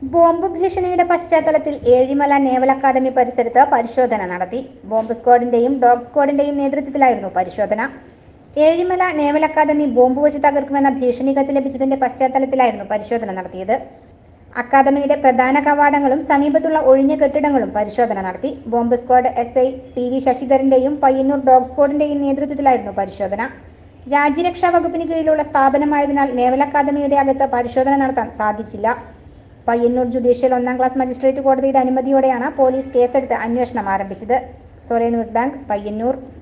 bomb ഭീഷണിയുടെ പശ്ചാത്തലത്തിൽ Ezhimala naval academy പരിസരത്ത് പരിശോധന നടത്തി ബോംബ് സ്ക്വാഡിന്റെയും ഡോഗ് സ്ക്വാഡിന്റെയും നേതൃത്വത്തിലായിരുന്നു പരിശോധന ഏഴിമല നേവൽ അക്കാദമി ബോംബ് വെച്ച് തകർക്കുമെന്ന ഭീഷണി കത്ത് ലഭിച്ചതിന്റെ പശ്ചാത്തലത്തിലായിരുന്നു പരിശോധന നടത്തിയത് അക്കാദമിയുടെ പ്രധാന കവാടങ്ങളും സമീപത്തുള്ള ഒഴിഞ്ഞ കെട്ടിടങ്ങളും പരിശോധന നടത്തി bomb squad S I T V ശശിധരന്റെയും പയ്യന്നൂർ ഡോഗ് സ്ക്വാഡിന്റെയും നേതൃത്വത്തിലായിരുന്നു പരിശോധന രാജ്യരക്ഷാ വകുപ്പിന് കീഴിലുള്ള സ്ഥാപനമായതിനാൽ നേവൽ അക്കാദമിയുടെ അകത്ത് പരിശോധന നടത്താൻ സാധിച്ചില്ല പയ്യന്നൂർ ജുഡീഷ്യൽ ഒന്നാം ക്ലാസ് മജിസ്ട്രേറ്റ് കോടതിയുടെ അനുമതിയോടെയാണ് പോലീസ് കേസെടുത്ത് അന്വേഷണം ആരംഭിച്ചത് സൊറേ ന്യൂസ് ബാങ്ക് പയ്യന്നൂർ